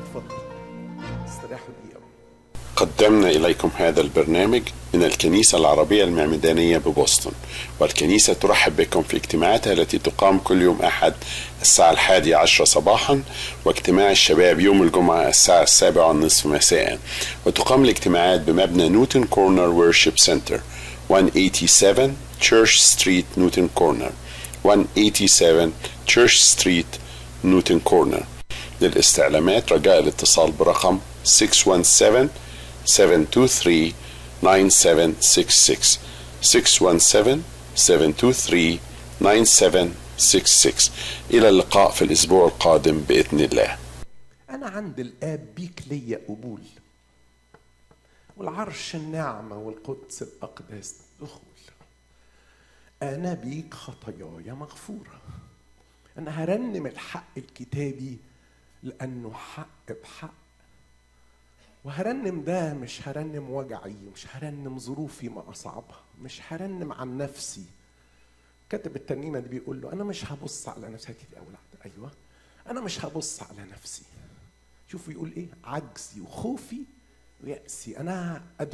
اتفضل استريحوا دقيقه قدمنا إليكم هذا البرنامج من الكنيسة العربية المعمدانية ببoston والكنيسة ترحب بكم في اجتماعاتها التي تقام كل يوم أحد الساعة الحادية عشرة صباحا واجتماع الشباب يوم الجمعة الساعة السابعة والنصف مساء وتقام الاجتماعات بمبنى نيوتن كورنر وورشيب سنتر 187 Church Street نيوتن كورنر 187 Church Street نيوتن كورنر للاستعلامات رجاء الاتصال برقم 617 723 9766 617 723 9766 إلى اللقاء في الأسبوع القادم بإذن الله انا عند الاب بيك ليا قبول والعرش النعمه والقدس الاقداس دخول انا بيك خطاياي مغفوره انا هرنم الحق الكتابي لانه حق بحق وهرنم ده مش هرنم وجعي مش هرنم ظروفي ما اصعبها مش هرنم عن نفسي كاتب الترنيمه دي بيقول له انا مش هبص على نفسي دي اولاد ايوه انا مش هبص على نفسي شوف بيقول ايه عجزي وخوفي ويأسي انا